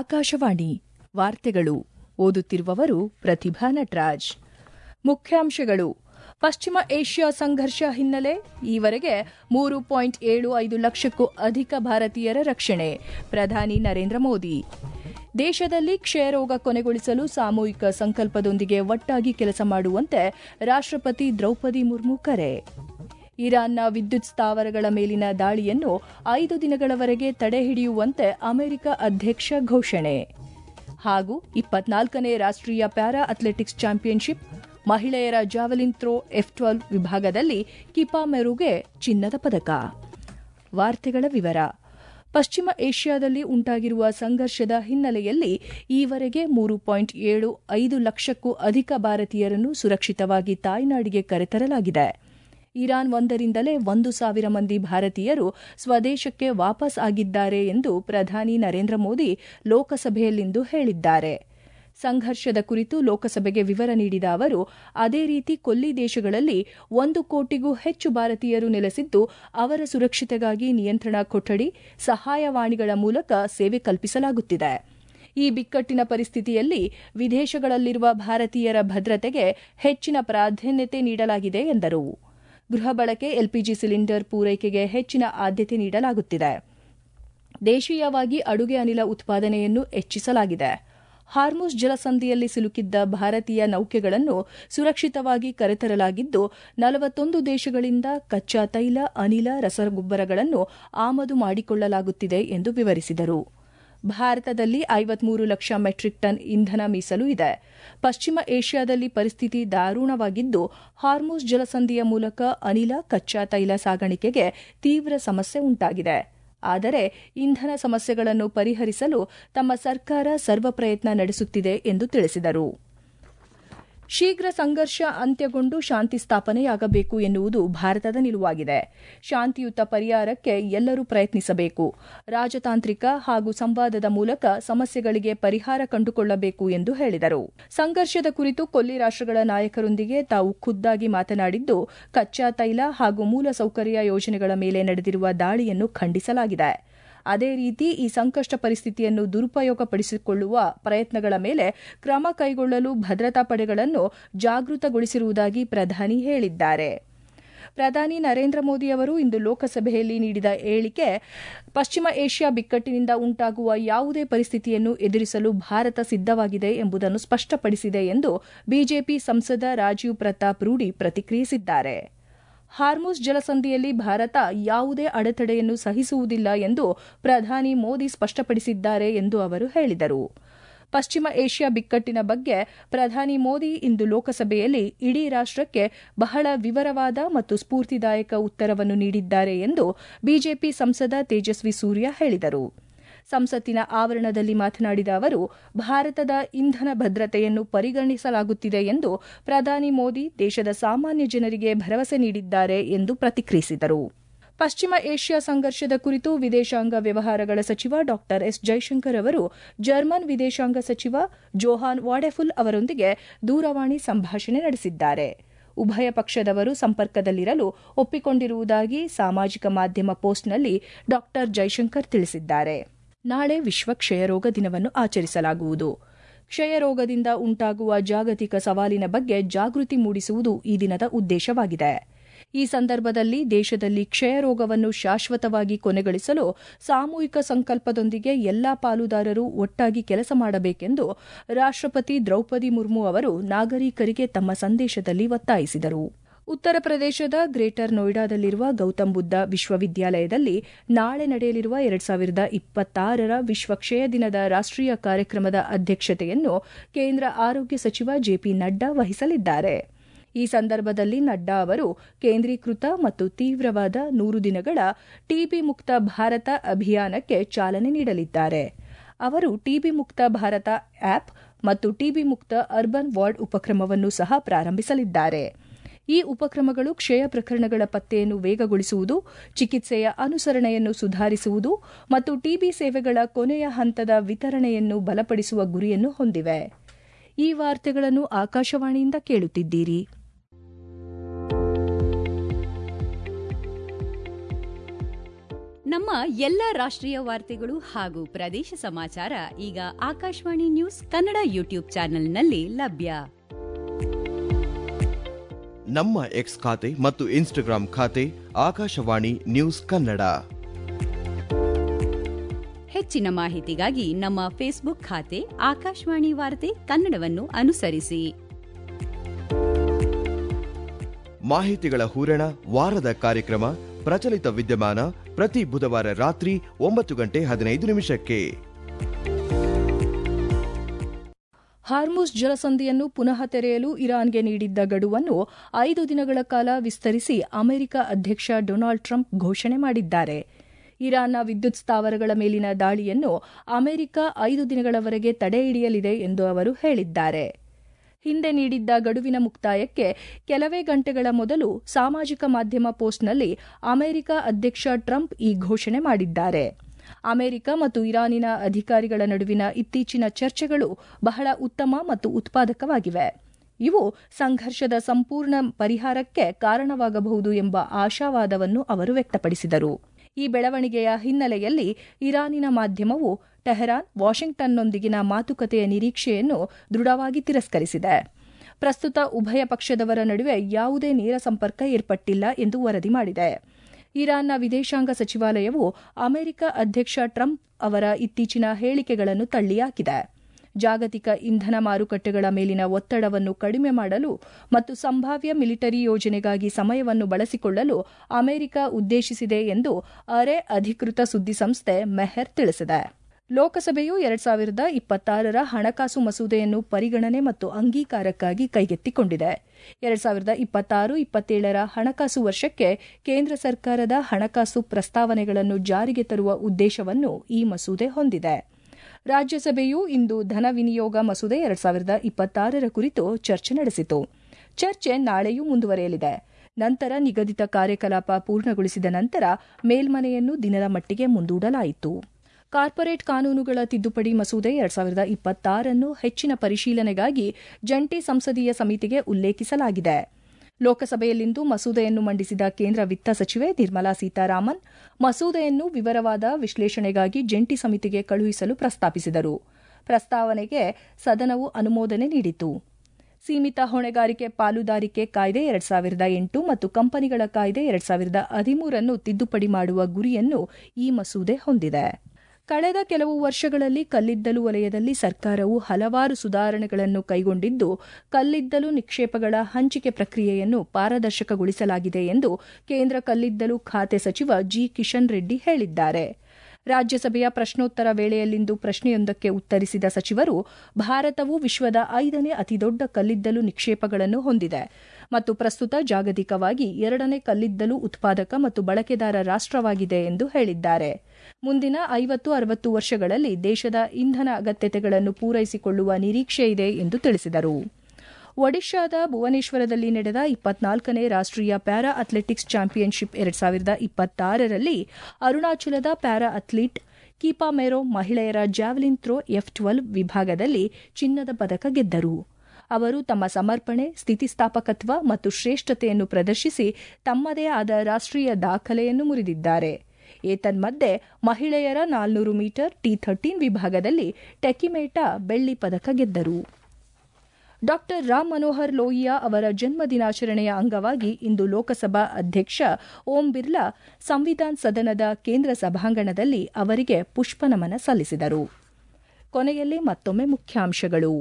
ಆಕಾಶವಾಣಿ ವಾರ್ತೆಗಳು ಓದುತ್ತಿರುವವರು ಪ್ರತಿಭಾ ನಟರಾಜ್ ಮುಖ್ಯಾಂಶಗಳು ಪಶ್ಚಿಮ ಏಷ್ಯಾ ಸಂಘರ್ಷ ಹಿನ್ನೆಲೆ ಈವರೆಗೆ ಮೂರು ಪಾಯಿಂಟ್ ಏಳು ಐದು ಲಕ್ಷಕ್ಕೂ ಅಧಿಕ ಭಾರತೀಯರ ರಕ್ಷಣೆ ಪ್ರಧಾನಿ ನರೇಂದ್ರ ಮೋದಿ ದೇಶದಲ್ಲಿ ಕ್ಷಯರೋಗ ಕೊನೆಗೊಳಿಸಲು ಸಾಮೂಹಿಕ ಸಂಕಲ್ಪದೊಂದಿಗೆ ಒಟ್ಟಾಗಿ ಕೆಲಸ ಮಾಡುವಂತೆ ರಾಷ್ಟ್ರಪತಿ ದ್ರೌಪದಿ ಮುರ್ಮು ಕರೆ ಇರಾನ್ನ ವಿದ್ಯುತ್ ಸ್ಥಾವರಗಳ ಮೇಲಿನ ದಾಳಿಯನ್ನು ಐದು ದಿನಗಳವರೆಗೆ ತಡೆಹಿಡಿಯುವಂತೆ ಅಮೆರಿಕ ಅಧ್ಯಕ್ಷ ಘೋಷಣೆ ಹಾಗೂ ಇಪ್ಪತ್ನಾಲ್ಕನೇ ರಾಷ್ಟ್ರೀಯ ಪ್ಯಾರಾ ಅಥ್ಲೆಟಿಕ್ಸ್ ಚಾಂಪಿಯನ್ಶಿಪ್ ಮಹಿಳೆಯರ ಜಾವೆಲಿನ್ ಥ್ರೋ ಎಫ್ ಟ್ವೆಲ್ವ್ ವಿಭಾಗದಲ್ಲಿ ಕಿಪಾ ಮೆರುಗೆ ಚಿನ್ನದ ಪದಕ ವಾರ್ತೆಗಳ ವಿವರ ಪಶ್ಚಿಮ ಏಷ್ಯಾದಲ್ಲಿ ಉಂಟಾಗಿರುವ ಸಂಘರ್ಷದ ಹಿನ್ನೆಲೆಯಲ್ಲಿ ಈವರೆಗೆ ಮೂರು ಪಾಯಿಂಟ್ ಏಳು ಐದು ಲಕ್ಷಕ್ಕೂ ಅಧಿಕ ಭಾರತೀಯರನ್ನು ಸುರಕ್ಷಿತವಾಗಿ ತಾಯ್ನಾಡಿಗೆ ಕರೆತರಲಾಗಿದೆ ಇರಾನ್ ಒಂದರಿಂದಲೇ ಒಂದು ಸಾವಿರ ಮಂದಿ ಭಾರತೀಯರು ಸ್ವದೇಶಕ್ಕೆ ವಾಪಸ್ ಆಗಿದ್ದಾರೆ ಎಂದು ಪ್ರಧಾನಿ ನರೇಂದ್ರ ಮೋದಿ ಲೋಕಸಭೆಯಲ್ಲಿಂದು ಹೇಳಿದ್ದಾರೆ ಸಂಘರ್ಷದ ಕುರಿತು ಲೋಕಸಭೆಗೆ ವಿವರ ನೀಡಿದ ಅವರು ಅದೇ ರೀತಿ ಕೊಲ್ಲಿ ದೇಶಗಳಲ್ಲಿ ಒಂದು ಕೋಟಿಗೂ ಹೆಚ್ಚು ಭಾರತೀಯರು ನೆಲೆಸಿದ್ದು ಅವರ ಸುರಕ್ಷತೆಗಾಗಿ ನಿಯಂತ್ರಣ ಕೊಠಡಿ ಸಹಾಯವಾಣಿಗಳ ಮೂಲಕ ಸೇವೆ ಕಲ್ಪಿಸಲಾಗುತ್ತಿದೆ ಈ ಬಿಕ್ಕಟ್ಟಿನ ಪರಿಸ್ಥಿತಿಯಲ್ಲಿ ವಿದೇಶಗಳಲ್ಲಿರುವ ಭಾರತೀಯರ ಭದ್ರತೆಗೆ ಹೆಚ್ಚಿನ ಪ್ರಾಧಾನ್ಯತೆ ನೀಡಲಾಗಿದೆ ಎಂದರು ಗೃಹ ಬಳಕೆ ಎಲ್ಪಿಜಿ ಸಿಲಿಂಡರ್ ಪೂರೈಕೆಗೆ ಹೆಚ್ಚಿನ ಆದ್ಯತೆ ನೀಡಲಾಗುತ್ತಿದೆ ದೇಶೀಯವಾಗಿ ಅಡುಗೆ ಅನಿಲ ಉತ್ಪಾದನೆಯನ್ನು ಹೆಚ್ಚಿಸಲಾಗಿದೆ ಹಾರ್ಮುಸ್ ಜಲಸಂಧಿಯಲ್ಲಿ ಸಿಲುಕಿದ್ದ ಭಾರತೀಯ ನೌಕೆಗಳನ್ನು ಸುರಕ್ಷಿತವಾಗಿ ಕರೆತರಲಾಗಿದ್ದು ನಲವತ್ತೊಂದು ದೇಶಗಳಿಂದ ಕಚ್ಚಾ ತೈಲ ಅನಿಲ ರಸಗೊಬ್ಬರಗಳನ್ನು ಆಮದು ಮಾಡಿಕೊಳ್ಳಲಾಗುತ್ತಿದೆ ಎಂದು ವಿವರಿಸಿದರು ಭಾರತದಲ್ಲಿ ಐವತ್ಮೂರು ಲಕ್ಷ ಮೆಟ್ರಿಕ್ ಟನ್ ಇಂಧನ ಮೀಸಲು ಇದೆ ಪಶ್ಚಿಮ ಏಷ್ಯಾದಲ್ಲಿ ಪರಿಸ್ಥಿತಿ ದಾರುಣವಾಗಿದ್ದು ಹಾರ್ಮುಸ್ ಜಲಸಂಧಿಯ ಮೂಲಕ ಅನಿಲ ಕಚ್ಚಾ ತೈಲ ಸಾಗಾಣಿಕೆಗೆ ತೀವ್ರ ಸಮಸ್ಯೆ ಉಂಟಾಗಿದೆ ಆದರೆ ಇಂಧನ ಸಮಸ್ಯೆಗಳನ್ನು ಪರಿಹರಿಸಲು ತಮ್ಮ ಸರ್ಕಾರ ಸರ್ವ ಪ್ರಯತ್ನ ನಡೆಸುತ್ತಿದೆ ಎಂದು ತಿಳಿಸಿದರು ಶೀಘ್ರ ಸಂಘರ್ಷ ಅಂತ್ಯಗೊಂಡು ಶಾಂತಿ ಸ್ಥಾಪನೆಯಾಗಬೇಕು ಎನ್ನುವುದು ಭಾರತದ ನಿಲುವಾಗಿದೆ ಶಾಂತಿಯುತ ಪರಿಹಾರಕ್ಕೆ ಎಲ್ಲರೂ ಪ್ರಯತ್ನಿಸಬೇಕು ರಾಜತಾಂತ್ರಿಕ ಹಾಗೂ ಸಂವಾದದ ಮೂಲಕ ಸಮಸ್ಯೆಗಳಿಗೆ ಪರಿಹಾರ ಕಂಡುಕೊಳ್ಳಬೇಕು ಎಂದು ಹೇಳಿದರು ಸಂಘರ್ಷದ ಕುರಿತು ಕೊಲ್ಲಿ ರಾಷ್ಟಗಳ ನಾಯಕರೊಂದಿಗೆ ತಾವು ಖುದ್ದಾಗಿ ಮಾತನಾಡಿದ್ದು ಕಚ್ಚಾ ತೈಲ ಹಾಗೂ ಮೂಲಸೌಕರ್ಯ ಯೋಜನೆಗಳ ಮೇಲೆ ನಡೆದಿರುವ ದಾಳಿಯನ್ನು ಖಂಡಿಸಲಾಗಿದೆ ಅದೇ ರೀತಿ ಈ ಸಂಕಷ್ಟ ಪರಿಸ್ಥಿತಿಯನ್ನು ದುರುಪಯೋಗಪಡಿಸಿಕೊಳ್ಳುವ ಪ್ರಯತ್ನಗಳ ಮೇಲೆ ಕ್ರಮ ಕೈಗೊಳ್ಳಲು ಭದ್ರತಾ ಪಡೆಗಳನ್ನು ಜಾಗೃತಗೊಳಿಸಿರುವುದಾಗಿ ಪ್ರಧಾನಿ ಹೇಳಿದ್ದಾರೆ ಪ್ರಧಾನಿ ನರೇಂದ್ರ ಮೋದಿ ಅವರು ಇಂದು ಲೋಕಸಭೆಯಲ್ಲಿ ನೀಡಿದ ಹೇಳಿಕೆ ಪಶ್ಚಿಮ ಏಷ್ಯಾ ಬಿಕ್ಕಟ್ಟಿನಿಂದ ಉಂಟಾಗುವ ಯಾವುದೇ ಪರಿಸ್ಥಿತಿಯನ್ನು ಎದುರಿಸಲು ಭಾರತ ಸಿದ್ದವಾಗಿದೆ ಎಂಬುದನ್ನು ಸ್ಪಷ್ಟಪಡಿಸಿದೆ ಎಂದು ಬಿಜೆಪಿ ಸಂಸದ ರಾಜೀವ್ ಪ್ರತಾಪ್ ರೂಡಿ ಪ್ರತಿಕ್ರಿಯಿಸಿದ್ದಾರೆ ಹಾರ್ಮುಸ್ ಜಲಸಂಧಿಯಲ್ಲಿ ಭಾರತ ಯಾವುದೇ ಅಡೆತಡೆಯನ್ನು ಸಹಿಸುವುದಿಲ್ಲ ಎಂದು ಪ್ರಧಾನಿ ಮೋದಿ ಸ್ಪಷ್ಟಪಡಿಸಿದ್ದಾರೆ ಎಂದು ಅವರು ಹೇಳಿದರು ಪಶ್ಚಿಮ ಏಷ್ಯಾ ಬಿಕ್ಕಟ್ಟಿನ ಬಗ್ಗೆ ಪ್ರಧಾನಿ ಮೋದಿ ಇಂದು ಲೋಕಸಭೆಯಲ್ಲಿ ಇಡೀ ರಾಷ್ಟಕ್ಕೆ ಬಹಳ ವಿವರವಾದ ಮತ್ತು ಸ್ಫೂರ್ತಿದಾಯಕ ಉತ್ತರವನ್ನು ನೀಡಿದ್ದಾರೆ ಎಂದು ಬಿಜೆಪಿ ಸಂಸದ ತೇಜಸ್ವಿ ಸೂರ್ಯ ಹೇಳಿದರು ಸಂಸತ್ತಿನ ಆವರಣದಲ್ಲಿ ಮಾತನಾಡಿದ ಅವರು ಭಾರತದ ಇಂಧನ ಭದ್ರತೆಯನ್ನು ಪರಿಗಣಿಸಲಾಗುತ್ತಿದೆ ಎಂದು ಪ್ರಧಾನಿ ಮೋದಿ ದೇಶದ ಸಾಮಾನ್ಯ ಜನರಿಗೆ ಭರವಸೆ ನೀಡಿದ್ದಾರೆ ಎಂದು ಪ್ರತಿಕ್ರಿಯಿಸಿದರು ಪಶ್ಚಿಮ ಏಷ್ಯಾ ಸಂಘರ್ಷದ ಕುರಿತು ವಿದೇಶಾಂಗ ವ್ಯವಹಾರಗಳ ಸಚಿವ ಡಾ ಎಸ್ ಜೈಶಂಕರ್ ಅವರು ಜರ್ಮನ್ ವಿದೇಶಾಂಗ ಸಚಿವ ಜೋಹಾನ್ ವಾಡೆಫುಲ್ ಅವರೊಂದಿಗೆ ದೂರವಾಣಿ ಸಂಭಾಷಣೆ ನಡೆಸಿದ್ದಾರೆ ಉಭಯ ಪಕ್ಷದವರು ಸಂಪರ್ಕದಲ್ಲಿರಲು ಒಪ್ಪಿಕೊಂಡಿರುವುದಾಗಿ ಸಾಮಾಜಿಕ ಮಾಧ್ಯಮ ಪೋಸ್ಟ್ನಲ್ಲಿ ಡಾ ಜೈಶಂಕರ್ ತಿಳಿಸಿದ್ದಾರೆ ನಾಳೆ ವಿಶ್ವ ಕ್ಷಯರೋಗ ದಿನವನ್ನು ಆಚರಿಸಲಾಗುವುದು ಕ್ಷಯರೋಗದಿಂದ ಉಂಟಾಗುವ ಜಾಗತಿಕ ಸವಾಲಿನ ಬಗ್ಗೆ ಜಾಗೃತಿ ಮೂಡಿಸುವುದು ಈ ದಿನದ ಉದ್ದೇಶವಾಗಿದೆ ಈ ಸಂದರ್ಭದಲ್ಲಿ ದೇಶದಲ್ಲಿ ಕ್ಷಯರೋಗವನ್ನು ಶಾಶ್ವತವಾಗಿ ಕೊನೆಗಳಿಸಲು ಸಾಮೂಹಿಕ ಸಂಕಲ್ಪದೊಂದಿಗೆ ಎಲ್ಲಾ ಪಾಲುದಾರರು ಒಟ್ಟಾಗಿ ಕೆಲಸ ಮಾಡಬೇಕೆಂದು ರಾಷ್ಟ್ರಪತಿ ದ್ರೌಪದಿ ಮುರ್ಮು ಅವರು ನಾಗರಿಕರಿಗೆ ತಮ್ಮ ಸಂದೇಶದಲ್ಲಿ ಒತ್ತಾಯಿಸಿದರು ಉತ್ತರ ಪ್ರದೇಶದ ಗ್ರೇಟರ್ ನೋಯ್ಡಾದಲ್ಲಿರುವ ಗೌತಮ್ ಬುದ್ಧ ವಿಶ್ವವಿದ್ಯಾಲಯದಲ್ಲಿ ನಾಳೆ ನಡೆಯಲಿರುವ ಎರಡ್ ಸಾವಿರದ ಇಪ್ಪತ್ತಾರರ ವಿಶ್ವ ಕ್ಷಯ ದಿನದ ರಾಷ್ಟೀಯ ಕಾರ್ಯಕ್ರಮದ ಅಧ್ಯಕ್ಷತೆಯನ್ನು ಕೇಂದ್ರ ಆರೋಗ್ಯ ಸಚಿವ ಜೆಪಿ ನಡ್ಡಾ ವಹಿಸಲಿದ್ದಾರೆ ಈ ಸಂದರ್ಭದಲ್ಲಿ ನಡ್ಡಾ ಅವರು ಕೇಂದ್ರೀಕೃತ ಮತ್ತು ತೀವ್ರವಾದ ನೂರು ದಿನಗಳ ಟಿಬಿ ಮುಕ್ತ ಭಾರತ ಅಭಿಯಾನಕ್ಕೆ ಚಾಲನೆ ನೀಡಲಿದ್ದಾರೆ ಅವರು ಟಿಬಿ ಮುಕ್ತ ಭಾರತ ಆಪ್ ಮತ್ತು ಟಿಬಿ ಮುಕ್ತ ಅರ್ಬನ್ ವಾರ್ಡ್ ಉಪಕ್ರಮವನ್ನು ಸಹ ಪ್ರಾರಂಭಿಸಲಿದ್ದಾರೆ ಈ ಉಪಕ್ರಮಗಳು ಕ್ಷಯ ಪ್ರಕರಣಗಳ ಪತ್ತೆಯನ್ನು ವೇಗಗೊಳಿಸುವುದು ಚಿಕಿತ್ಸೆಯ ಅನುಸರಣೆಯನ್ನು ಸುಧಾರಿಸುವುದು ಮತ್ತು ಟಿಬಿ ಸೇವೆಗಳ ಕೊನೆಯ ಹಂತದ ವಿತರಣೆಯನ್ನು ಬಲಪಡಿಸುವ ಗುರಿಯನ್ನು ಹೊಂದಿವೆ ಈ ವಾರ್ತೆಗಳನ್ನು ಆಕಾಶವಾಣಿಯಿಂದ ಕೇಳುತ್ತಿದ್ದೀರಿ ನಮ್ಮ ಎಲ್ಲ ರಾಷ್ಟ್ರೀಯ ವಾರ್ತೆಗಳು ಹಾಗೂ ಪ್ರದೇಶ ಸಮಾಚಾರ ಈಗ ಆಕಾಶವಾಣಿ ನ್ಯೂಸ್ ಕನ್ನಡ ಯೂಟ್ಯೂಬ್ ಚಾನೆಲ್ನಲ್ಲಿ ಲಭ್ಯ ನಮ್ಮ ಎಕ್ಸ್ ಖಾತೆ ಮತ್ತು ಇನ್ಸ್ಟಾಗ್ರಾಂ ಖಾತೆ ಆಕಾಶವಾಣಿ ನ್ಯೂಸ್ ಕನ್ನಡ ಹೆಚ್ಚಿನ ಮಾಹಿತಿಗಾಗಿ ನಮ್ಮ ಫೇಸ್ಬುಕ್ ಖಾತೆ ಆಕಾಶವಾಣಿ ವಾರ್ತೆ ಕನ್ನಡವನ್ನು ಅನುಸರಿಸಿ ಮಾಹಿತಿಗಳ ಹೂರಣ ವಾರದ ಕಾರ್ಯಕ್ರಮ ಪ್ರಚಲಿತ ವಿದ್ಯಮಾನ ಪ್ರತಿ ಬುಧವಾರ ರಾತ್ರಿ ಒಂಬತ್ತು ಗಂಟೆ ಹದಿನೈದು ನಿಮಿಷಕ್ಕೆ ಹಾರ್ಮುಸ್ ಜಲಸಂಧಿಯನ್ನು ಪುನಃ ತೆರೆಯಲು ಇರಾನ್ಗೆ ನೀಡಿದ್ದ ಗಡುವನ್ನು ಐದು ದಿನಗಳ ಕಾಲ ವಿಸ್ತರಿಸಿ ಅಮೆರಿಕ ಅಧ್ಯಕ್ಷ ಡೊನಾಲ್ಡ್ ಟ್ರಂಪ್ ಘೋಷಣೆ ಮಾಡಿದ್ದಾರೆ ಇರಾನ್ನ ವಿದ್ಯುತ್ ಸ್ಥಾವರಗಳ ಮೇಲಿನ ದಾಳಿಯನ್ನು ಅಮೆರಿಕ ಐದು ದಿನಗಳವರೆಗೆ ತಡೆ ಹಿಡಿಯಲಿದೆ ಎಂದು ಅವರು ಹೇಳಿದ್ದಾರೆ ಹಿಂದೆ ನೀಡಿದ್ದ ಗಡುವಿನ ಮುಕ್ತಾಯಕ್ಕೆ ಕೆಲವೇ ಗಂಟೆಗಳ ಮೊದಲು ಸಾಮಾಜಿಕ ಮಾಧ್ಯಮ ಪೋಸ್ಟ್ನಲ್ಲಿ ಅಮೆರಿಕ ಅಧ್ಯಕ್ಷ ಟ್ರಂಪ್ ಈ ಘೋಷಣೆ ಮಾಡಿದ್ದಾರೆ ಅಮೆರಿಕ ಮತ್ತು ಇರಾನಿನ ಅಧಿಕಾರಿಗಳ ನಡುವಿನ ಇತ್ತೀಚಿನ ಚರ್ಚೆಗಳು ಬಹಳ ಉತ್ತಮ ಮತ್ತು ಉತ್ಪಾದಕವಾಗಿವೆ ಇವು ಸಂಘರ್ಷದ ಸಂಪೂರ್ಣ ಪರಿಹಾರಕ್ಕೆ ಕಾರಣವಾಗಬಹುದು ಎಂಬ ಆಶಾವಾದವನ್ನು ಅವರು ವ್ಯಕ್ತಪಡಿಸಿದರು ಈ ಬೆಳವಣಿಗೆಯ ಹಿನ್ನೆಲೆಯಲ್ಲಿ ಇರಾನಿನ ಮಾಧ್ಯಮವು ಟೆಹರಾನ್ ವಾಷಿಂಗ್ಟನ್ನೊಂದಿಗಿನ ಮಾತುಕತೆಯ ನಿರೀಕ್ಷೆಯನ್ನು ದೃಢವಾಗಿ ತಿರಸ್ಕರಿಸಿದೆ ಪ್ರಸ್ತುತ ಉಭಯ ಪಕ್ಷದವರ ನಡುವೆ ಯಾವುದೇ ನೇರ ಸಂಪರ್ಕ ಏರ್ಪಟ್ಟಿಲ್ಲ ಎಂದು ವರದಿ ಮಾಡಿದೆ ಇರಾನ್ನ ವಿದೇಶಾಂಗ ಸಚಿವಾಲಯವು ಅಮೆರಿಕ ಅಧ್ಯಕ್ಷ ಟ್ರಂಪ್ ಅವರ ಇತ್ತೀಚಿನ ಹೇಳಿಕೆಗಳನ್ನು ತಳ್ಳಿಹಾಕಿದೆ ಜಾಗತಿಕ ಇಂಧನ ಮಾರುಕಟ್ಟೆಗಳ ಮೇಲಿನ ಒತ್ತಡವನ್ನು ಕಡಿಮೆ ಮಾಡಲು ಮತ್ತು ಸಂಭಾವ್ಯ ಮಿಲಿಟರಿ ಯೋಜನೆಗಾಗಿ ಸಮಯವನ್ನು ಬಳಸಿಕೊಳ್ಳಲು ಅಮೆರಿಕ ಉದ್ದೇಶಿಸಿದೆ ಎಂದು ಅರೆ ಅಧಿಕೃತ ಸುದ್ದಿಸಂಸ್ಥೆ ಮೆಹರ್ ತಿಳಿಸಿದೆ ಲೋಕಸಭೆಯು ಎರಡ್ ಸಾವಿರದ ಇಪ್ಪತ್ತಾರರ ಹಣಕಾಸು ಮಸೂದೆಯನ್ನು ಪರಿಗಣನೆ ಮತ್ತು ಅಂಗೀಕಾರಕ್ಕಾಗಿ ಕೈಗೆತ್ತಿಕೊಂಡಿದೆ ಎರಡ್ ಸಾವಿರದ ಇಪ್ಪತ್ತಾರು ಇಪ್ಪತ್ತೇಳರ ಹಣಕಾಸು ವರ್ಷಕ್ಕೆ ಕೇಂದ್ರ ಸರ್ಕಾರದ ಹಣಕಾಸು ಪ್ರಸ್ತಾವನೆಗಳನ್ನು ಜಾರಿಗೆ ತರುವ ಉದ್ದೇಶವನ್ನು ಈ ಮಸೂದೆ ಹೊಂದಿದೆ ರಾಜ್ಯಸಭೆಯು ಇಂದು ಧನ ವಿನಿಯೋಗ ಮಸೂದೆ ಎರಡ್ ಸಾವಿರದ ಇಪ್ಪತ್ತಾರರ ಕುರಿತು ಚರ್ಚೆ ನಡೆಸಿತು ಚರ್ಚೆ ನಾಳೆಯೂ ಮುಂದುವರೆಯಲಿದೆ ನಂತರ ನಿಗದಿತ ಕಾರ್ಯಕಲಾಪ ಪೂರ್ಣಗೊಳಿಸಿದ ನಂತರ ಮೇಲ್ಮನೆಯನ್ನು ದಿನದ ಮಟ್ಟಿಗೆ ಮುಂದೂಡಲಾಯಿತು ಕಾರ್ಪೊರೇಟ್ ಕಾನೂನುಗಳ ತಿದ್ದುಪಡಿ ಮಸೂದೆ ಎರಡ್ ಸಾವಿರದ ಇಪ್ಪತ್ತಾರನ್ನು ಹೆಚ್ಚಿನ ಪರಿಶೀಲನೆಗಾಗಿ ಜಂಟಿ ಸಂಸದೀಯ ಸಮಿತಿಗೆ ಉಲ್ಲೇಖಿಸಲಾಗಿದೆ ಲೋಕಸಭೆಯಲ್ಲಿಂದು ಮಸೂದೆಯನ್ನು ಮಂಡಿಸಿದ ಕೇಂದ್ರ ವಿತ್ತ ಸಚಿವೆ ನಿರ್ಮಲಾ ಸೀತಾರಾಮನ್ ಮಸೂದೆಯನ್ನು ವಿವರವಾದ ವಿಶ್ಲೇಷಣೆಗಾಗಿ ಜಂಟಿ ಸಮಿತಿಗೆ ಕಳುಹಿಸಲು ಪ್ರಸ್ತಾಪಿಸಿದರು ಪ್ರಸ್ತಾವನೆಗೆ ಸದನವು ಅನುಮೋದನೆ ನೀಡಿತು ಸೀಮಿತ ಹೊಣೆಗಾರಿಕೆ ಪಾಲುದಾರಿಕೆ ಕಾಯ್ದೆ ಎರಡ್ ಸಾವಿರದ ಎಂಟು ಮತ್ತು ಕಂಪನಿಗಳ ಕಾಯ್ದೆ ಎರಡ್ ಸಾವಿರದ ಹದಿಮೂರನ್ನು ತಿದ್ದುಪಡಿ ಮಾಡುವ ಗುರಿಯನ್ನು ಈ ಮಸೂದೆ ಹೊಂದಿದೆ ಕಳೆದ ಕೆಲವು ವರ್ಷಗಳಲ್ಲಿ ಕಲ್ಲಿದ್ದಲು ವಲಯದಲ್ಲಿ ಸರ್ಕಾರವು ಹಲವಾರು ಸುಧಾರಣೆಗಳನ್ನು ಕೈಗೊಂಡಿದ್ದು ಕಲ್ಲಿದ್ದಲು ನಿಕ್ಷೇಪಗಳ ಹಂಚಿಕೆ ಪ್ರಕ್ರಿಯೆಯನ್ನು ಪಾರದರ್ಶಕಗೊಳಿಸಲಾಗಿದೆ ಎಂದು ಕೇಂದ್ರ ಕಲ್ಲಿದ್ದಲು ಖಾತೆ ಸಚಿವ ಜಿ ಕಿಶನ್ ರೆಡ್ಡಿ ಹೇಳಿದ್ದಾರೆ ರಾಜ್ಯಸಭೆಯ ಪ್ರಶ್ನೋತ್ತರ ವೇಳೆಯಲ್ಲಿಂದು ಪ್ರಶ್ನೆಯೊಂದಕ್ಕೆ ಉತ್ತರಿಸಿದ ಸಚಿವರು ಭಾರತವು ವಿಶ್ವದ ಐದನೇ ಅತಿದೊಡ್ಡ ಕಲ್ಲಿದ್ದಲು ನಿಕ್ಷೇಪಗಳನ್ನು ಹೊಂದಿದೆ ಮತ್ತು ಪ್ರಸ್ತುತ ಜಾಗತಿಕವಾಗಿ ಎರಡನೇ ಕಲ್ಲಿದ್ದಲು ಉತ್ಪಾದಕ ಮತ್ತು ಬಳಕೆದಾರ ರಾಷ್ಟವಾಗಿದೆ ಎಂದು ಹೇಳಿದ್ದಾರೆ ಮುಂದಿನ ಐವತ್ತು ಅರವತ್ತು ವರ್ಷಗಳಲ್ಲಿ ದೇಶದ ಇಂಧನ ಅಗತ್ಯತೆಗಳನ್ನು ಪೂರೈಸಿಕೊಳ್ಳುವ ನಿರೀಕ್ಷೆಯಿದೆ ಎಂದು ತಿಳಿಸಿದರು ಒಡಿಶಾದ ಭುವನೇಶ್ವರದಲ್ಲಿ ನಡೆದ ಇಪ್ಪತ್ನಾಲ್ಕನೇ ರಾಷ್ಟೀಯ ಪ್ಯಾರಾ ಅಥ್ಲೆಟಿಕ್ಸ್ ಚಾಂಪಿಯನ್ಶಿಪ್ ಎರಡ್ ಸಾವಿರದ ಇಪ್ಪತ್ತಾರರಲ್ಲಿ ಅರುಣಾಚಲದ ಪ್ಯಾರಾ ಅಥ್ಲೀಟ್ ಕೀಪಾ ಮೆರೋ ಮಹಿಳೆಯರ ಜಾವೆಲಿನ್ ಥ್ರೋ ಎಫ್ ಟ್ವೆಲ್ವ್ ವಿಭಾಗದಲ್ಲಿ ಚಿನ್ನದ ಪದಕ ಗೆದ್ದರು ಅವರು ತಮ್ಮ ಸಮರ್ಪಣೆ ಸ್ಥಿತಿಸ್ಥಾಪಕತ್ವ ಮತ್ತು ಶ್ರೇಷ್ಠತೆಯನ್ನು ಪ್ರದರ್ಶಿಸಿ ತಮ್ಮದೇ ಆದ ರಾಷ್ಟೀಯ ದಾಖಲೆಯನ್ನು ಮುರಿದಿದ್ದಾರೆ ಏತನ್ಮಧ್ಯೆ ಮಹಿಳೆಯರ ನಾಲ್ನೂರು ಮೀಟರ್ ಟಿ ಥರ್ಟೀನ್ ವಿಭಾಗದಲ್ಲಿ ಟೆಕಿಮೇಟಾ ಬೆಳ್ಳಿ ಪದಕ ಗೆದ್ದರು ಡಾ ರಾಮ್ ಮನೋಹರ್ ಲೋಹಿಯಾ ಅವರ ಜನ್ಮ ದಿನಾಚರಣೆಯ ಅಂಗವಾಗಿ ಇಂದು ಲೋಕಸಭಾ ಅಧ್ಯಕ್ಷ ಓಂ ಬಿರ್ಲಾ ಸಂವಿಧಾನ ಸದನದ ಕೇಂದ್ರ ಸಭಾಂಗಣದಲ್ಲಿ ಅವರಿಗೆ ಪುಷ್ಪನಮನ ಸಲ್ಲಿಸಿದರು ಕೊನೆಯಲ್ಲಿ ಮತ್ತೊಮ್ಮೆ ಮುಖ್ಯಾಂಶಗಳು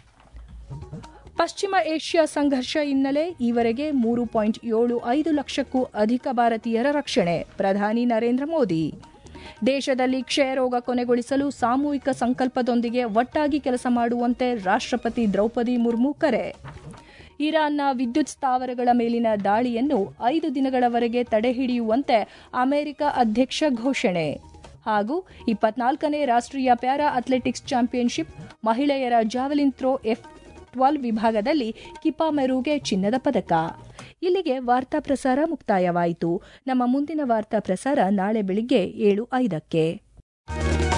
ಪಶ್ಚಿಮ ಏಷ್ಯಾ ಸಂಘರ್ಷ ಹಿನ್ನೆಲೆ ಈವರೆಗೆ ಮೂರು ಪಾಯಿಂಟ್ ಏಳು ಐದು ಲಕ್ಷಕ್ಕೂ ಅಧಿಕ ಭಾರತೀಯರ ರಕ್ಷಣೆ ಪ್ರಧಾನಿ ನರೇಂದ್ರ ಮೋದಿ ದೇಶದಲ್ಲಿ ಕ್ಷಯರೋಗ ಕೊನೆಗೊಳಿಸಲು ಸಾಮೂಹಿಕ ಸಂಕಲ್ಪದೊಂದಿಗೆ ಒಟ್ಟಾಗಿ ಕೆಲಸ ಮಾಡುವಂತೆ ರಾಷ್ಟ್ರಪತಿ ದ್ರೌಪದಿ ಮುರ್ಮು ಕರೆ ಇರಾನ್ನ ವಿದ್ಯುತ್ ಸ್ಥಾವರಗಳ ಮೇಲಿನ ದಾಳಿಯನ್ನು ಐದು ದಿನಗಳವರೆಗೆ ತಡೆಹಿಡಿಯುವಂತೆ ಅಮೆರಿಕ ಅಧ್ಯಕ್ಷ ಘೋಷಣೆ ಹಾಗೂ ಇಪ್ಪತ್ನಾಲ್ಕನೇ ರಾಷ್ಟೀಯ ಪ್ಯಾರಾ ಅಥ್ಲೆಟಿಕ್ಸ್ ಚಾಂಪಿಯನ್ಶಿಪ್ ಮಹಿಳೆಯರ ಜಾವೆಲಿನ್ ಥ್ರೋ ಎಫ್ ಟ್ವೆಲ್ವ್ ವಿಭಾಗದಲ್ಲಿ ಕಿಪಾ ಮೆರುಗೆ ಚಿನ್ನದ ಪದಕ ಇಲ್ಲಿಗೆ ವಾರ್ತಾ ಪ್ರಸಾರ ಮುಕ್ತಾಯವಾಯಿತು ನಮ್ಮ ಮುಂದಿನ ವಾರ್ತಾ ಪ್ರಸಾರ ನಾಳೆ ಬೆಳಿಗ್ಗೆ ಏಳು ಐದಕ್ಕೆ